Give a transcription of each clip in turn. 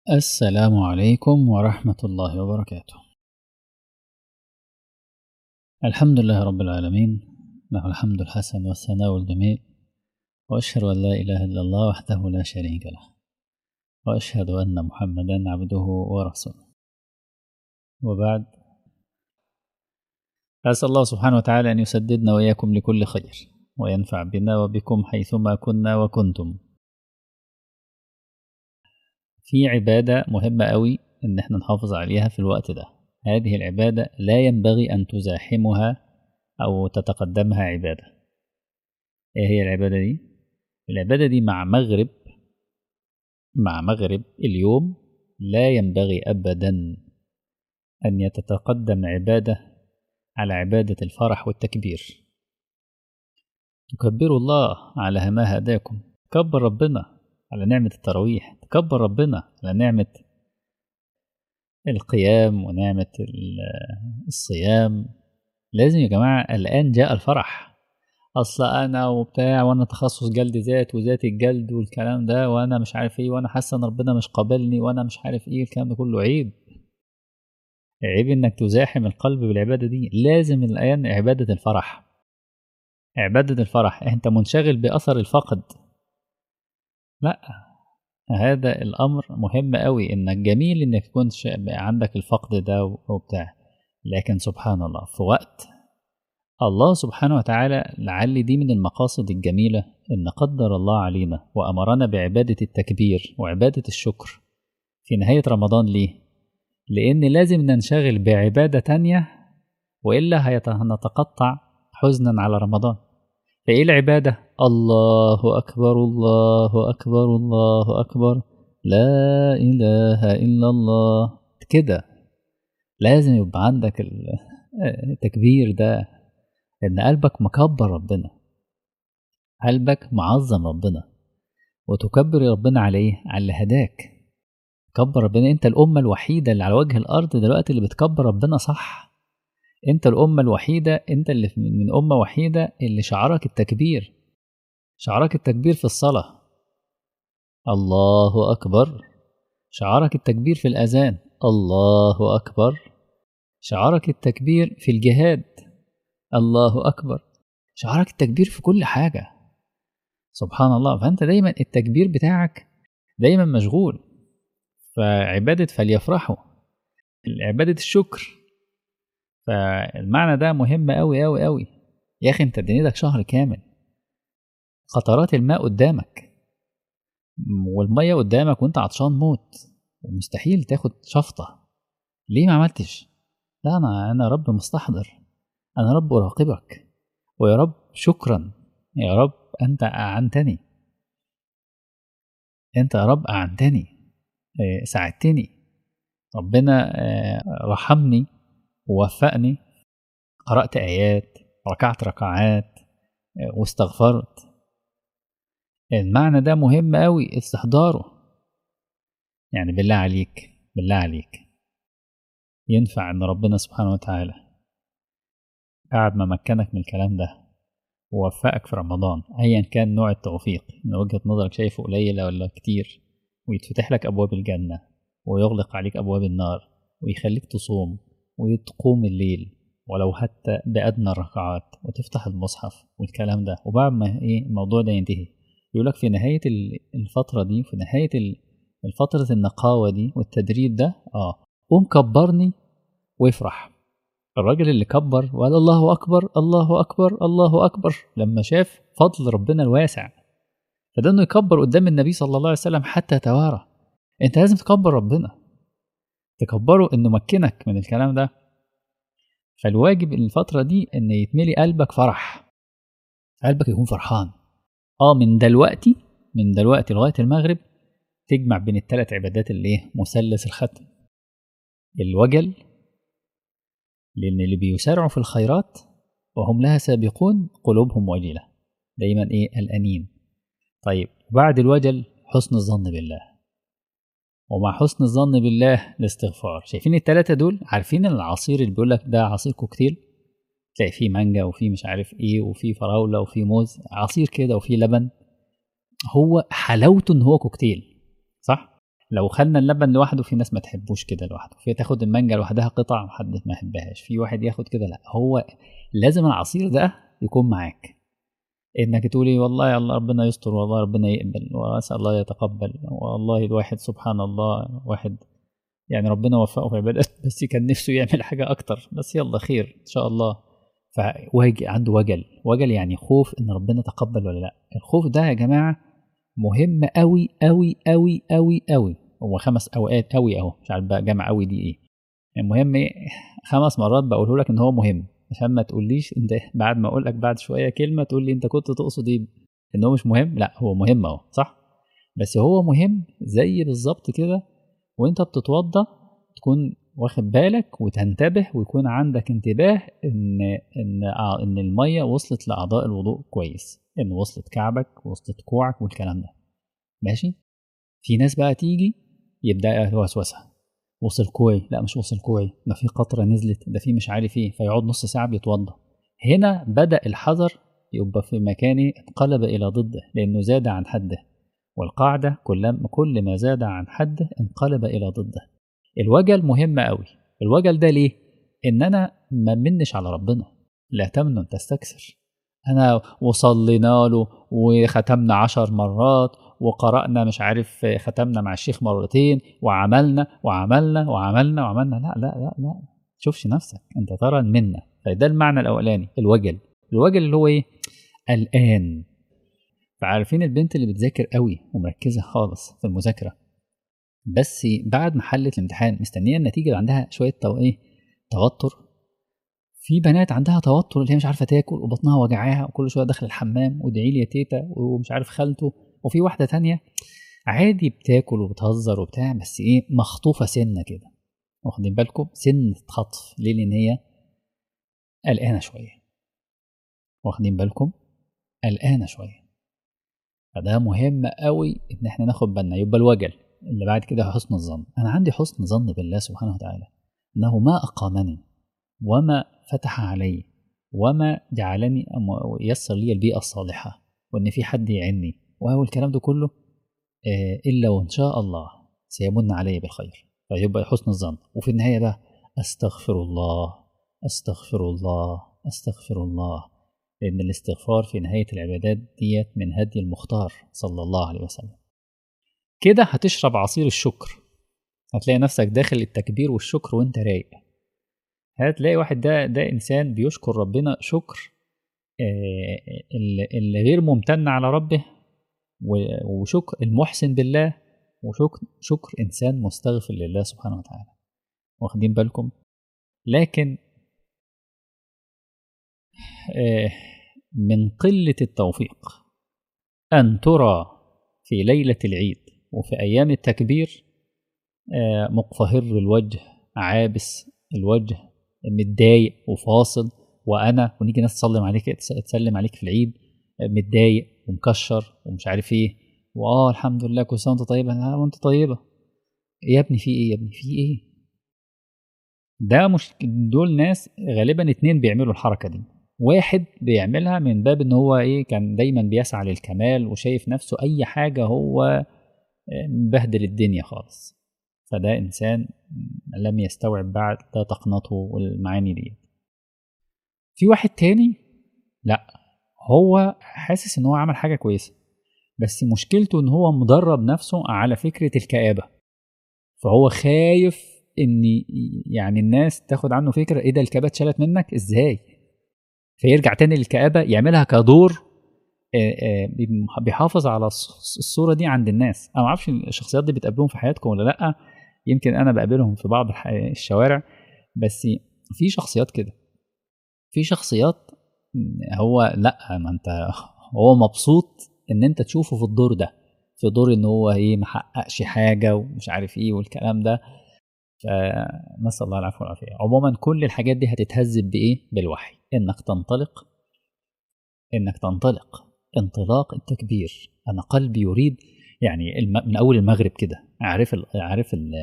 السلام عليكم ورحمة الله وبركاته الحمد لله رب العالمين له الحمد الحسن والثناء الجميل وأشهد أن لا إله إلا الله وحده لا شريك له وأشهد أن محمدا عبده ورسوله وبعد أسأل الله سبحانه وتعالى أن يسددنا وإياكم لكل خير وينفع بنا وبكم حيثما كنا وكنتم في عبادة مهمة قوي إن احنا نحافظ عليها في الوقت ده هذه العبادة لا ينبغي أن تزاحمها أو تتقدمها عبادة إيه هي العبادة دي؟ العبادة دي مع مغرب مع مغرب اليوم لا ينبغي أبدا أن يتتقدم عبادة على عبادة الفرح والتكبير تكبروا الله على ما هداكم كبر ربنا على نعمة التراويح تكبر ربنا على نعمة القيام ونعمة الصيام لازم يا جماعة الآن جاء الفرح أصل أنا وبتاع وأنا تخصص جلد ذات وذات الجلد والكلام ده وأنا مش عارف إيه وأنا حاسة إن ربنا مش قابلني وأنا مش عارف إيه الكلام ده كله عيب عيب إنك تزاحم القلب بالعبادة دي لازم الآن عبادة الفرح عبادة الفرح أنت منشغل بأثر الفقد لا هذا الأمر مهم قوي إنك جميل إنك تكون عندك الفقد ده وبتاع لكن سبحان الله في وقت الله سبحانه وتعالى لعل دي من المقاصد الجميلة إن قدر الله علينا وأمرنا بعبادة التكبير وعبادة الشكر في نهاية رمضان ليه؟ لأن لازم ننشغل بعبادة تانية وإلا هنتقطع حزنا على رمضان فإيه العبادة؟ الله أكبر الله أكبر الله أكبر لا إله إلا الله كده لازم يبقى عندك التكبير ده إن قلبك مكبر ربنا قلبك معظم ربنا وتكبر ربنا على إيه؟ على اللي هداك كبر ربنا أنت الأمة الوحيدة اللي على وجه الأرض دلوقتي اللي بتكبر ربنا صح أنت الأمة الوحيدة أنت اللي من أمة وحيدة اللي شعارك التكبير شعارك التكبير في الصلاة الله أكبر شعارك التكبير في الأذان الله أكبر شعارك التكبير في الجهاد الله أكبر شعارك التكبير في كل حاجة سبحان الله فأنت دايما التكبير بتاعك دايما مشغول فعبادة فليفرحوا عبادة الشكر فالمعنى ده مهم أوي أوي أوي يا أخي أنت دنيتك شهر كامل قطرات الماء قدامك والمية قدامك وأنت عطشان موت ومستحيل تاخد شفطة ليه ما عملتش؟ لا أنا أنا رب مستحضر أنا رب أراقبك ويا رب شكرا يا رب أنت أعنتني أنت يا رب أعنتني ساعدتني ربنا رحمني ووفقني قرأت آيات ركعت ركعات واستغفرت المعنى ده مهم قوي استحضاره يعني بالله عليك بالله عليك ينفع ان ربنا سبحانه وتعالى بعد ما مكنك من الكلام ده ووفقك في رمضان ايا كان نوع التوفيق من وجهة نظرك شايفه قليل ولا كتير ويتفتح لك ابواب الجنة ويغلق عليك ابواب النار ويخليك تصوم وتقوم الليل ولو حتى بأدنى الركعات وتفتح المصحف والكلام ده وبعد ما ايه الموضوع ده ينتهي يقول لك في نهاية الفترة دي في نهاية الفترة النقاوة دي والتدريب ده اه قوم كبرني وافرح الراجل اللي كبر وقال الله أكبر الله أكبر الله أكبر لما شاف فضل ربنا الواسع فده انه يكبر قدام النبي صلى الله عليه وسلم حتى توارى انت لازم تكبر ربنا تكبره انه مكنك من الكلام ده فالواجب الفترة دي ان يتملي قلبك فرح قلبك يكون فرحان اه من دلوقتي من دلوقتي لغاية المغرب تجمع بين الثلاث عبادات اللي ايه مثلث الختم الوجل لان اللي بيسارعوا في الخيرات وهم لها سابقون قلوبهم وجلة دايما ايه الانين طيب بعد الوجل حسن الظن بالله ومع حسن الظن بالله الاستغفار شايفين التلاتة دول عارفين العصير اللي بيقول لك ده عصير كوكتيل تلاقي فيه مانجا وفيه مش عارف ايه وفيه فراولة وفيه موز عصير كده وفيه لبن هو حلاوته ان هو كوكتيل صح لو خدنا اللبن لوحده في ناس ما تحبوش كده لوحده في تاخد المانجا لوحدها قطع محد ما يحبهاش في واحد ياخد كده لا هو لازم العصير ده يكون معاك انك تقولي والله الله ربنا يستر والله ربنا يقبل واسال الله يتقبل والله الواحد سبحان الله واحد يعني ربنا وفقه في عبادات بس كان نفسه يعمل حاجه اكتر بس يلا خير ان شاء الله فواجه عنده وجل وجل يعني خوف ان ربنا تقبل ولا لا الخوف ده يا جماعه مهم قوي قوي قوي قوي قوي هو خمس اوقات قوي اهو مش عارف بقى جمع قوي دي ايه المهم خمس مرات بقوله لك ان هو مهم عشان ما تقوليش انت بعد ما اقول لك بعد شويه كلمه تقول لي انت كنت تقصد ايه ان هو مش مهم لا هو مهم اهو صح بس هو مهم زي بالظبط كده وانت بتتوضى تكون واخد بالك وتنتبه ويكون عندك انتباه ان ان ان الميه وصلت لاعضاء الوضوء كويس ان وصلت كعبك وصلت كوعك والكلام ده ماشي في ناس بقى تيجي يبدا وسوسه وصل كوعي لا مش وصل كوعي ده في قطره نزلت ده في مش عارف ايه فيقعد نص ساعه بيتوضى هنا بدا الحذر يبقى في مكانه انقلب الى ضده لانه زاد عن حده والقاعده كل كل ما زاد عن حده انقلب الى ضده الوجل مهم قوي الوجل ده ليه ان انا ما منش على ربنا لا تمنن تستكثر انا وصلينا له وختمنا عشر مرات وقرأنا مش عارف ختمنا مع الشيخ مرتين وعملنا وعملنا وعملنا وعملنا لا لا لا لا تشوفش نفسك انت ترى منا فده المعنى الاولاني الوجل الوجل اللي هو ايه الان فعارفين البنت اللي بتذاكر قوي ومركزه خالص في المذاكره بس بعد ما حلت الامتحان مستنيه النتيجه اللي عندها شويه تو ايه توتر في بنات عندها توتر اللي هي مش عارفه تاكل وبطنها وجعاها وكل شويه داخل الحمام وادعي لي يا تيتا ومش عارف خالته وفي واحده تانية عادي بتاكل وبتهزر وبتاع بس ايه مخطوفه سنه كده واخدين بالكم سنه خطف ليه لان هي قلقانه شويه واخدين بالكم قلقانه شويه فده مهم قوي ان احنا ناخد بالنا يبقى الوجل اللي بعد كده حسن الظن انا عندي حسن ظن بالله سبحانه وتعالى انه ما اقامني وما فتح علي وما جعلني يسر لي البيئه الصالحه وان في حد يعني وهو الكلام ده كله الا وان شاء الله سيمن علي بالخير فيبقى حسن الظن وفي النهايه بقى استغفر الله استغفر الله استغفر الله لان الاستغفار في نهايه العبادات ديت من هدي المختار صلى الله عليه وسلم كده هتشرب عصير الشكر هتلاقي نفسك داخل التكبير والشكر وانت رايق هتلاقي واحد ده ده انسان بيشكر ربنا شكر اللي غير ممتن على ربه وشكر المحسن بالله وشكر شكر انسان مستغفر لله سبحانه وتعالى واخدين بالكم لكن من قله التوفيق ان ترى في ليله العيد وفي أيام التكبير مقفهر الوجه عابس الوجه متضايق وفاصل وأنا ونيجي ناس تسلم عليك تسلم عليك في العيد متضايق ومكشر ومش عارف إيه وآه الحمد لله كل سنة وأنت طيبة أنا وأنت طيبة يا ابني في إيه يا ابني في إيه ده مش دول ناس غالبا اتنين بيعملوا الحركة دي واحد بيعملها من باب ان هو ايه كان دايما بيسعى للكمال وشايف نفسه اي حاجة هو مبهدل الدنيا خالص فده إنسان لم يستوعب بعد ده تقنطه والمعاني دي في واحد تاني لا هو حاسس ان هو عمل حاجة كويسة بس مشكلته ان هو مدرب نفسه على فكرة الكآبة فهو خايف ان يعني الناس تاخد عنه فكرة ايه ده الكآبة اتشالت منك ازاي فيرجع تاني للكآبة يعملها كدور بيحافظ على الصوره دي عند الناس انا ما اعرفش الشخصيات دي بتقابلهم في حياتكم ولا لا يمكن انا بقابلهم في بعض الشوارع بس في شخصيات كده في شخصيات هو لا ما انت هو مبسوط ان انت تشوفه في الدور ده في دور ان هو ايه محققش حاجه ومش عارف ايه والكلام ده فنسال الله العفو والعافيه عموما كل الحاجات دي هتتهذب بايه بالوحي انك تنطلق انك تنطلق انطلاق التكبير انا قلبي يريد يعني الم... من اول المغرب كده عارف ال... عارف ال...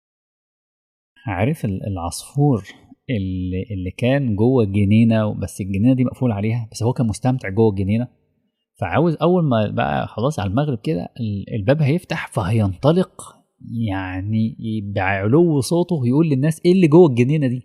عارف العصفور اللي, اللي كان جوه الجنينه بس الجنينه دي مقفول عليها بس هو كان مستمتع جوه الجنينه فعاوز اول ما بقى خلاص على المغرب كده الباب هيفتح فهينطلق يعني بعلو صوته يقول للناس ايه اللي جوه الجنينه دي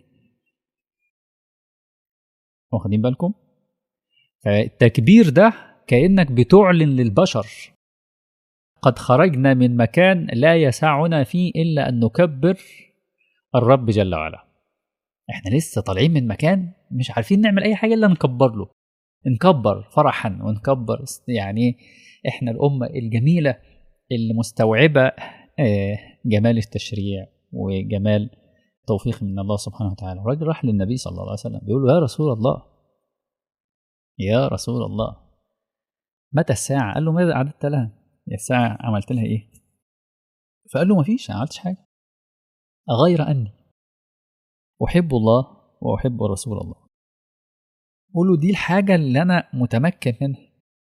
واخدين بالكم فالتكبير ده كانك بتعلن للبشر قد خرجنا من مكان لا يسعنا فيه الا ان نكبر الرب جل وعلا احنا لسه طالعين من مكان مش عارفين نعمل اي حاجه الا نكبر له نكبر فرحا ونكبر يعني احنا الامه الجميله اللي مستوعبه جمال التشريع وجمال توفيق من الله سبحانه وتعالى الراجل راح للنبي صلى الله عليه وسلم بيقول له يا رسول الله يا رسول الله متى الساعة؟ قال له ماذا أعددت لها؟ يا الساعة عملت لها إيه؟ فقال له مفيش ما عملتش حاجة غير أني أحب الله وأحب رسول الله قول له دي الحاجة اللي أنا متمكن منها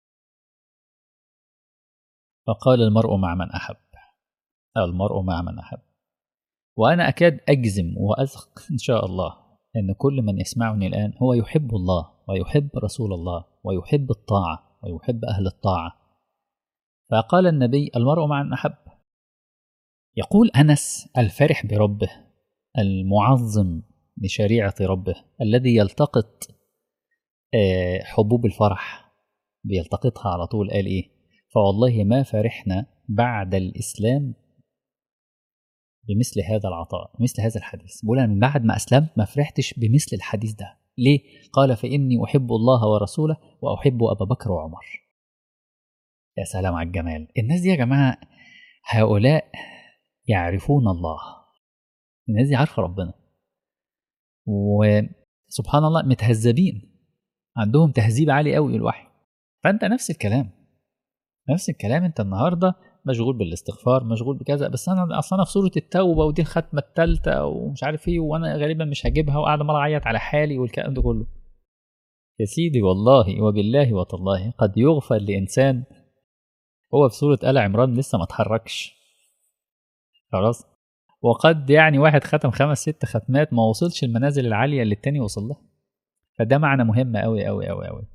فقال المرء مع من أحب المرء مع من أحب وأنا أكاد أجزم وأثق إن شاء الله أن كل من يسمعني الآن هو يحب الله ويحب رسول الله ويحب الطاعة ويحب أهل الطاعة فقال النبي المرء مع من أحب يقول أنس الفرح بربه المعظم لشريعة ربه الذي يلتقط حبوب الفرح بيلتقطها على طول قال إيه فوالله ما فرحنا بعد الإسلام بمثل هذا العطاء مثل هذا الحديث بقول أنا من بعد ما أسلمت ما فرحتش بمثل الحديث ده ليه؟ قال فإني أحب الله ورسوله وأحب أبا بكر وعمر يا سلام على الجمال الناس دي يا جماعة هؤلاء يعرفون الله الناس دي عارفة ربنا وسبحان الله متهذبين عندهم تهذيب عالي قوي الوحي فأنت نفس الكلام نفس الكلام انت النهارده مشغول بالاستغفار مشغول بكذا بس انا اصلا انا في سوره التوبه ودي الختمه الثالثه ومش عارف ايه وانا غالبا مش هجيبها وقاعد مره اعيط على حالي والكلام ده كله يا سيدي والله وبالله وتالله قد يغفر لانسان هو في سوره ال عمران لسه ما اتحركش خلاص وقد يعني واحد ختم خمس ست ختمات ما وصلش المنازل العاليه اللي التاني وصل لها فده معنى مهم قوي قوي قوي قوي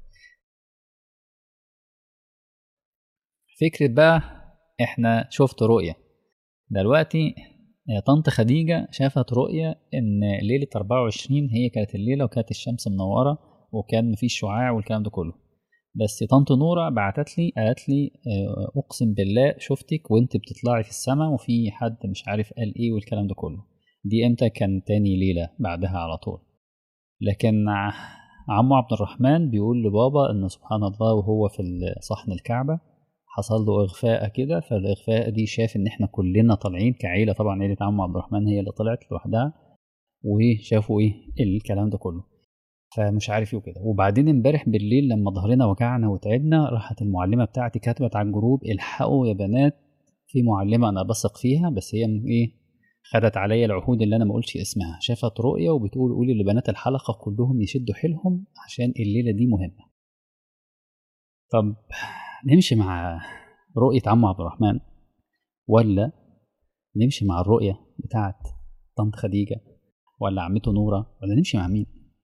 فكرة بقى احنا شفت رؤية دلوقتي طنط خديجة شافت رؤية ان ليلة 24 هي كانت الليلة وكانت الشمس منورة وكان مفيش شعاع والكلام ده كله بس طنط نورة بعتت لي قالت لي اقسم بالله شفتك وانت بتطلعي في السماء وفي حد مش عارف قال ايه والكلام ده كله دي امتى كان تاني ليلة بعدها على طول لكن عمو عبد الرحمن بيقول لبابا ان سبحان الله وهو في صحن الكعبة حصل له اغفاء كده فالاغفاء دي شاف ان احنا كلنا طالعين كعيله طبعا عيله عم عبد الرحمن هي اللي طلعت لوحدها وشافوا ايه الكلام ده كله فمش عارف ايه وكده وبعدين امبارح بالليل لما ظهرنا وجعنا وتعبنا راحت المعلمه بتاعتي كتبت على الجروب الحقوا يا بنات في معلمه انا بثق فيها بس هي ايه خدت عليا العهود اللي انا ما اقولش اسمها شافت رؤيه وبتقول قولي لبنات الحلقه كلهم يشدوا حيلهم عشان الليله دي مهمه طب نمشي مع رؤية عم عبد الرحمن ولا نمشي مع الرؤية بتاعت طنط خديجة ولا عمته نورة ولا نمشي مع مين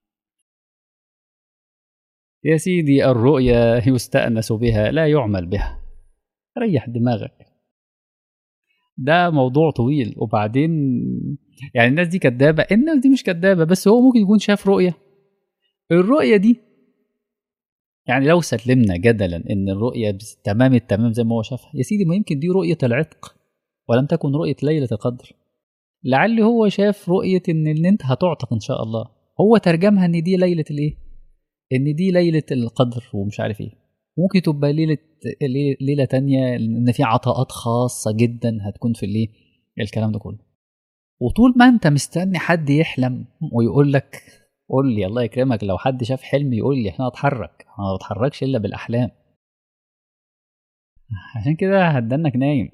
يا سيدي الرؤيا يستأنس بها لا يعمل بها ريح دماغك ده موضوع طويل وبعدين يعني الناس دي كدابة الناس دي مش كدابة بس هو ممكن يكون شاف رؤية الرؤية دي يعني لو سلمنا جدلا ان الرؤيه تمام التمام زي ما هو شافها يا سيدي ما يمكن دي رؤيه العتق ولم تكن رؤيه ليله القدر لعل هو شاف رؤيه ان, إن انت هتعتق ان شاء الله هو ترجمها ان دي ليله الايه ان دي ليله القدر ومش عارف ايه ممكن تبقى ليله ليله تانية ان في عطاءات خاصه جدا هتكون في الايه الكلام ده كله وطول ما انت مستني حد يحلم ويقول لك قول لي الله يكرمك لو حد شاف حلم يقول لي انا اتحرك انا ما بتحركش الا بالاحلام عشان كده هدنك نايم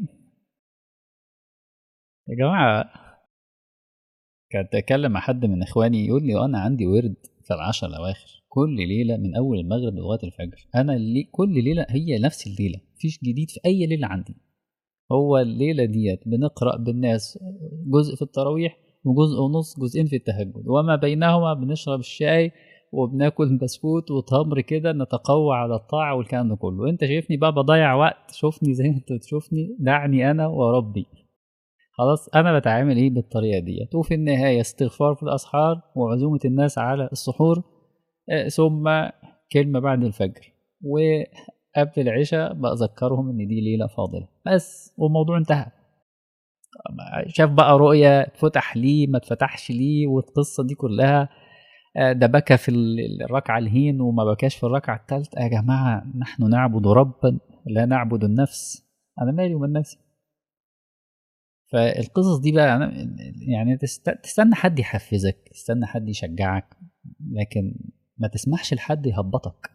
يا جماعه كنت اتكلم مع حد من اخواني يقول لي انا عندي ورد في العشر الاواخر كل ليله من اول المغرب لغايه الفجر انا اللي كل ليله هي نفس الليله مفيش جديد في اي ليله عندي هو الليله ديت بنقرا بالناس جزء في التراويح وجزء ونص جزئين في التهجد وما بينهما بنشرب الشاي وبناكل بسكوت وتمر كده نتقوى على الطاعة والكلام ده كله انت شايفني بقى بضيع وقت شوفني زي ما انت بتشوفني دعني انا وربي خلاص انا بتعامل ايه بالطريقه ديت وفي النهايه استغفار في الاسحار وعزومه الناس على السحور آه، ثم كلمه بعد الفجر وقبل العشاء بذكرهم ان دي ليله فاضله بس والموضوع انتهى شاف بقى رؤية فتح ليه ما اتفتحش ليه والقصة دي كلها آه، ده بكى في ال- الركعة الهين وما بكاش في الركعة الثالثة يا جماعة نحن نعبد ربا لا نعبد النفس أنا مالي ومن نفسي فالقصص دي بقى أنا يعني تست- تستنى حد يحفزك تستنى حد يشجعك لكن ما تسمحش لحد يهبطك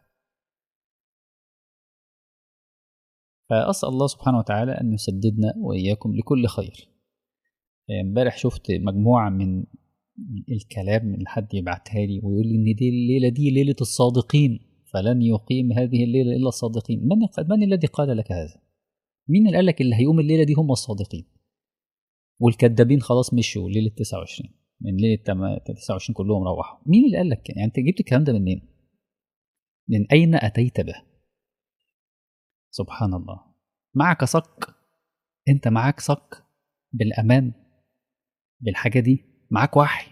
فأسأل الله سبحانه وتعالى أن يسددنا وإياكم لكل خير امبارح شفت مجموعة من الكلام اللي حد يبعتها لي ويقول لي إن دي الليلة دي ليلة الصادقين فلن يقيم هذه الليلة إلا الصادقين من, من الذي قال لك هذا؟ مين اللي قال لك اللي هيقوم الليلة دي هم الصادقين؟ والكذابين خلاص مشوا ليلة 29 من ليلة تم- 29 كلهم روحوا مين اللي قال لك كده؟ يعني أنت جبت الكلام ده منين؟ من أين أتيت به؟ سبحان الله معك صك أنت معك صك بالأمان بالحاجة دي معاك وحي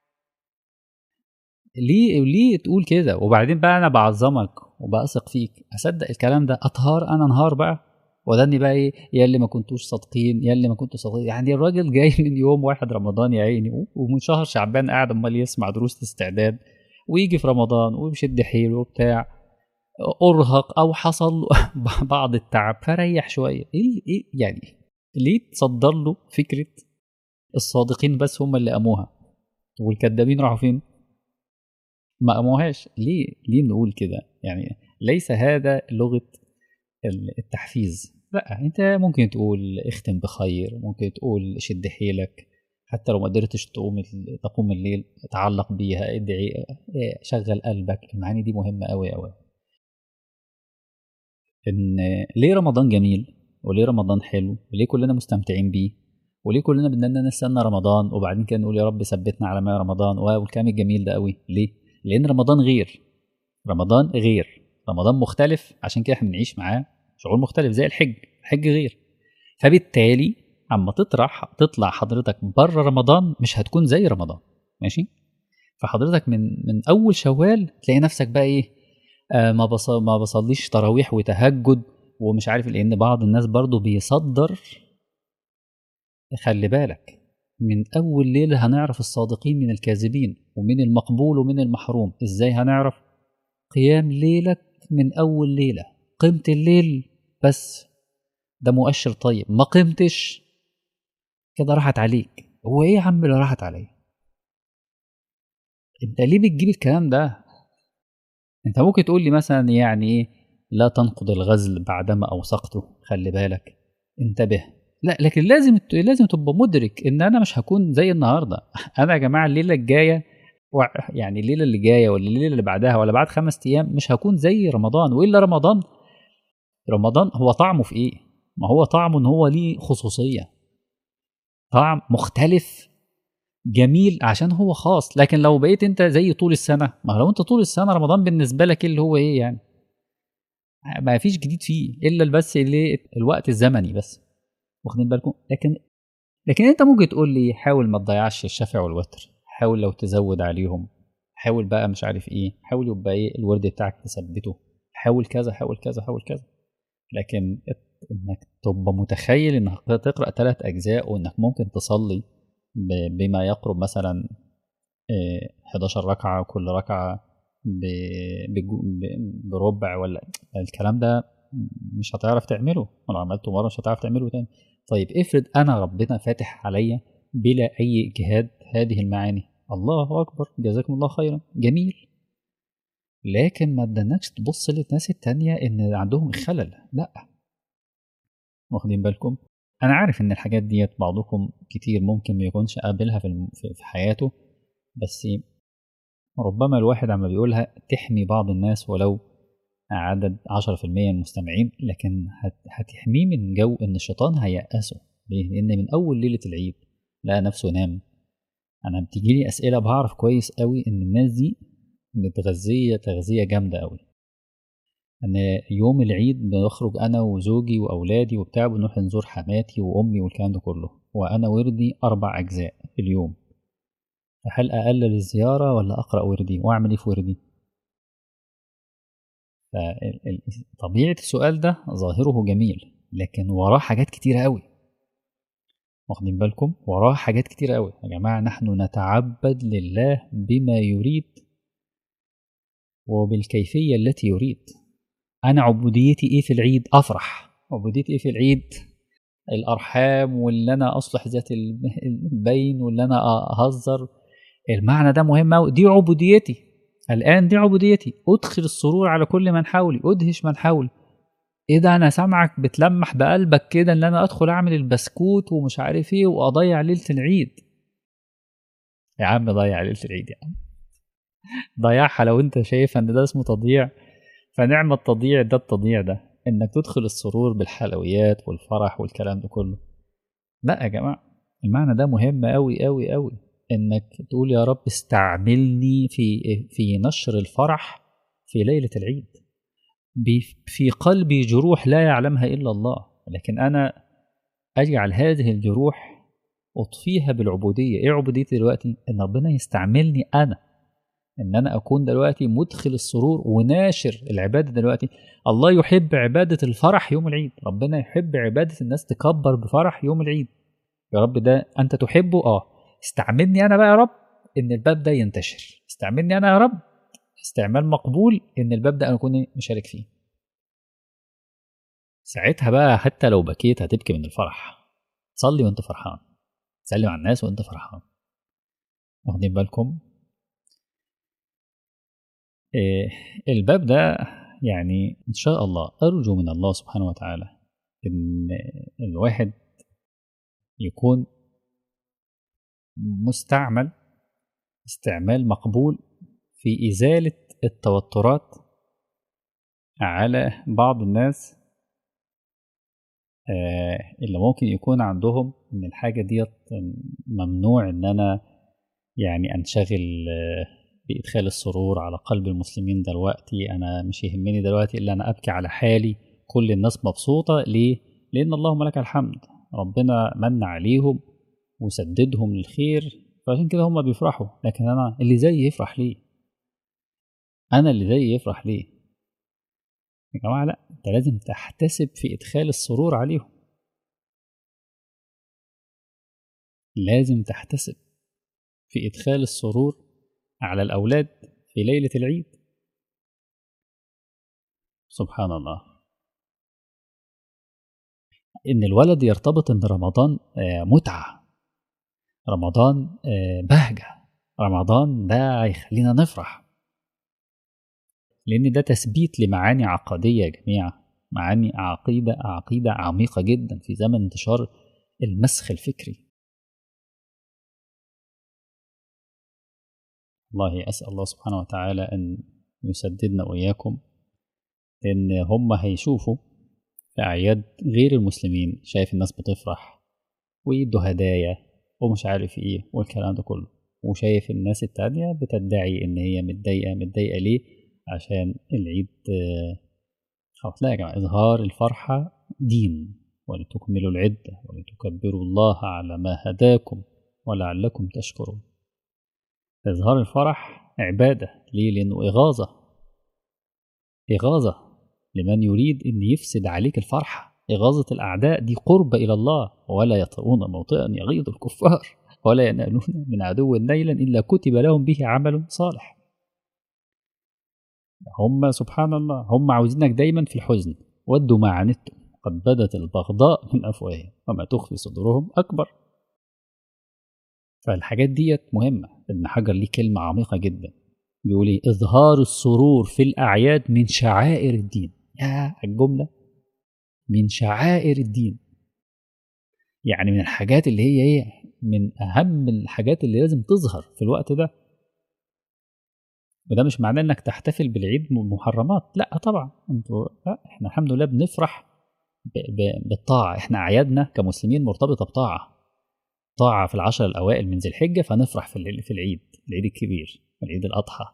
ليه ليه تقول كده وبعدين بقى انا بعظمك وبثق فيك اصدق الكلام ده اطهار انا انهار بقى وداني بقى ايه يا اللي ما كنتوش صادقين يا اللي ما كنتوا صادقين يعني الراجل جاي من يوم واحد رمضان يا عيني ومن شهر شعبان قاعد امال يسمع دروس استعداد ويجي في رمضان ويشد حيله وبتاع ارهق او حصل بعض التعب فريح شويه ايه ايه يعني ليه تصدر له فكره الصادقين بس هم اللي قاموها والكذابين راحوا فين ما قاموهاش ليه ليه نقول كده يعني ليس هذا لغه التحفيز لا انت ممكن تقول اختم بخير ممكن تقول شد حيلك حتى لو ما قدرتش تقوم تقوم الليل تعلق بيها ادعي شغل قلبك المعاني دي مهمه قوي قوي ان ليه رمضان جميل وليه رمضان حلو وليه كلنا مستمتعين بيه وليه كلنا بدنا نستنى رمضان وبعدين كده نقول يا رب ثبتنا على ما رمضان والكلام الجميل ده قوي ليه لان رمضان غير رمضان غير رمضان مختلف عشان كده احنا بنعيش معاه شعور مختلف زي الحج الحج غير فبالتالي اما تطرح تطلع حضرتك بره رمضان مش هتكون زي رمضان ماشي فحضرتك من من اول شوال تلاقي نفسك بقى ايه آه ما بص ما بصليش تراويح وتهجد ومش عارف لان بعض الناس برضو بيصدر خلي بالك من اول ليله هنعرف الصادقين من الكاذبين ومن المقبول ومن المحروم ازاي هنعرف قيام ليلك من اول ليله قمت الليل بس ده مؤشر طيب ما قمتش كده راحت عليك هو ايه يا عم اللي راحت عليا انت ليه بتجيب الكلام ده انت ممكن تقول لي مثلا يعني ايه لا تنقض الغزل بعدما اوثقته خلي بالك انتبه لا لكن لازم لازم تبقى مدرك ان انا مش هكون زي النهارده انا يا جماعه الليله الجايه يعني الليله اللي جايه ولا الليله اللي بعدها ولا بعد خمس ايام مش هكون زي رمضان والا رمضان رمضان هو طعمه في ايه ما هو طعمه ان هو ليه خصوصيه طعم مختلف جميل عشان هو خاص لكن لو بقيت انت زي طول السنه ما لو انت طول السنه رمضان بالنسبه لك اللي هو ايه يعني ما فيش جديد فيه الا بس اللي الوقت الزمني بس واخدين بالكم لكن لكن انت ممكن تقول لي حاول ما تضيعش الشفع والوتر حاول لو تزود عليهم حاول بقى مش عارف ايه حاول يبقى ايه الورد بتاعك تثبته حاول كذا حاول كذا حاول كذا لكن انك تبقى متخيل انك تقرا ثلاث اجزاء وانك ممكن تصلي بما يقرب مثلا 11 ركعه وكل ركعه بربع ولا الكلام ده مش هتعرف تعمله لو عملته مره مش هتعرف تعمله تاني طيب افرض انا ربنا فاتح عليا بلا اي اجهاد هذه المعاني الله اكبر جزاكم الله خيرا جميل لكن ما ادناكش تبص للناس التانية ان عندهم خلل لا واخدين بالكم انا عارف ان الحاجات ديت بعضكم كتير ممكن ما يكونش قابلها في في حياته بس ربما الواحد عما بيقولها تحمي بعض الناس ولو عدد 10% من المستمعين لكن هتحميه من جو ان الشيطان هيأسه ليه؟ لان من اول ليله العيد لقى نفسه نام انا بتيجي لي اسئله بعرف كويس قوي ان الناس دي متغذيه تغذيه جامده قوي ان يوم العيد بنخرج انا وزوجي واولادي وبتاع بنروح نزور حماتي وامي والكلام ده كله وأنا وردي أربع أجزاء في اليوم فهل أقلل الزيارة ولا أقرأ وردي وأعمل إيه في وردي طبيعة السؤال ده ظاهره جميل لكن وراه حاجات كتيرة أوي واخدين بالكم وراه حاجات كتيرة أوي يا جماعة نحن نتعبد لله بما يريد وبالكيفية التي يريد أنا عبوديتي إيه في العيد أفرح عبوديتي إيه في العيد الأرحام واللي أنا أصلح ذات البين واللي أنا أهزر المعنى ده مهم أوي دي عبوديتي الآن دي عبوديتي أدخل السرور على كل من حولي أدهش من حولي إيه ده أنا سامعك بتلمح بقلبك كده إن أنا أدخل أعمل البسكوت ومش عارف إيه وأضيع ليلة العيد يا عم ضيع ليلة العيد يا عم ضيعها لو أنت شايف إن ده اسمه تضييع فنعم التضييع ده التضييع ده إنك تدخل السرور بالحلويات والفرح والكلام ده كله لا يا جماعة المعنى ده مهم أوي أوي أوي انك تقول يا رب استعملني في في نشر الفرح في ليله العيد في قلبي جروح لا يعلمها الا الله لكن انا اجعل هذه الجروح اطفيها بالعبوديه ايه عبوديتي دلوقتي ان ربنا يستعملني انا ان انا اكون دلوقتي مدخل السرور وناشر العباده دلوقتي الله يحب عباده الفرح يوم العيد ربنا يحب عباده الناس تكبر بفرح يوم العيد يا رب ده انت تحبه اه استعملني انا بقى يا رب ان الباب ده ينتشر استعملني انا يا رب استعمال مقبول ان الباب ده انا اكون مشارك فيه ساعتها بقى حتى لو بكيت هتبكي من الفرح تصلي وانت فرحان تسلم على الناس وانت فرحان واخدين بالكم إيه الباب ده يعني ان شاء الله ارجو من الله سبحانه وتعالى ان الواحد يكون مستعمل استعمال مقبول في إزالة التوترات على بعض الناس اللي ممكن يكون عندهم إن الحاجة ديت ممنوع إن أنا يعني أنشغل بإدخال السرور على قلب المسلمين دلوقتي أنا مش يهمني دلوقتي إلا أنا أبكي على حالي كل الناس مبسوطة ليه؟ لأن اللهم لك الحمد ربنا من عليهم وسددهم للخير فعشان كده هم بيفرحوا لكن انا اللي زيي يفرح ليه انا اللي زيي يفرح ليه يا جماعه لا انت لازم تحتسب في ادخال السرور عليهم لازم تحتسب في ادخال السرور على الاولاد في ليله العيد سبحان الله ان الولد يرتبط ان رمضان متعه رمضان بهجة رمضان ده هيخلينا نفرح لأن ده تثبيت لمعاني عقدية يا جماعة معاني عقيدة عقيدة عميقة جدا في زمن انتشار المسخ الفكري والله أسأل الله سبحانه وتعالى أن يسددنا وإياكم لأن هم هيشوفوا في أعياد غير المسلمين شايف الناس بتفرح ويدوا هدايا ومش عارف ايه والكلام ده كله وشايف الناس التانية بتدعي ان هي متضايقة متضايقة ليه عشان العيد خلاص لا يا جماعة اظهار الفرحة دين ولتكملوا العدة ولتكبروا الله على ما هداكم ولعلكم تشكرون إظهار الفرح عبادة ليه؟ لأنه إغاظة إغاظة لمن يريد أن يفسد عليك الفرحة إغاظة الأعداء دي قرب إلى الله ولا يطؤون موطئا يغيظ الكفار ولا ينالون من عدو نيلا إلا كتب لهم به عمل صالح هم سبحان الله هم عاوزينك دايما في الحزن ودوا ما عنتم قد بدت البغضاء من أفواههم وما تخفي صدورهم أكبر فالحاجات ديت مهمة ابن حجر ليه كلمة عميقة جدا بيقول ايه إظهار السرور في الأعياد من شعائر الدين يا الجملة من شعائر الدين يعني من الحاجات اللي هي ايه من أهم الحاجات اللي لازم تظهر في الوقت ده وده مش معناه انك تحتفل بالعيد محرمات لا طبعا انتوا لا احنا الحمد لله بنفرح ب... ب... بالطاعه احنا اعيادنا كمسلمين مرتبطه بطاعه طاعه في العشر الاوائل من ذي الحجه فنفرح في في العيد العيد الكبير العيد الاضحى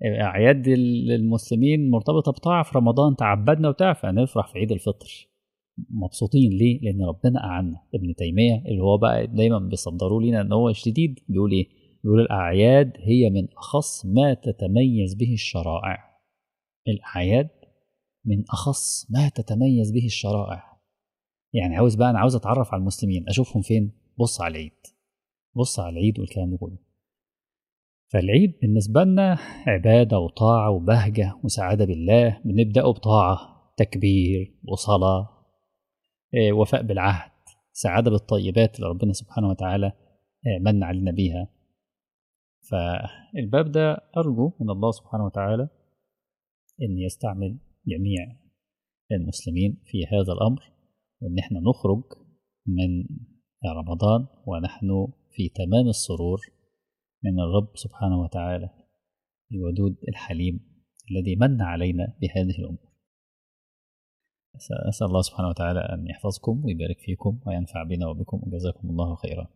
اعياد المسلمين مرتبطه بطاعه في رمضان تعبدنا وبتاع فنفرح في عيد الفطر مبسوطين ليه؟ لأن ربنا أعنا ابن تيمية اللي هو بقى دايما بيصدروا لنا إن هو شديد بيقول إيه؟ بيقول الأعياد هي من أخص ما تتميز به الشرائع الأعياد من أخص ما تتميز به الشرائع يعني عاوز بقى أنا عاوز أتعرف على المسلمين أشوفهم فين؟ بص على العيد بص على العيد والكلام ده كله فالعيد بالنسبة لنا عبادة وطاعة وبهجة وسعادة بالله بنبدأه بطاعة تكبير وصلاة وفاء بالعهد سعادة بالطيبات اللي ربنا سبحانه وتعالى من علينا بيها فالباب ده أرجو من الله سبحانه وتعالى أن يستعمل جميع المسلمين في هذا الأمر وأن احنا نخرج من رمضان ونحن في تمام السرور من الرب سبحانه وتعالى الودود الحليم الذي من علينا بهذه الأمور أسأل الله سبحانه وتعالى أن يحفظكم ويبارك فيكم وينفع بنا وبكم وجزاكم الله خيرا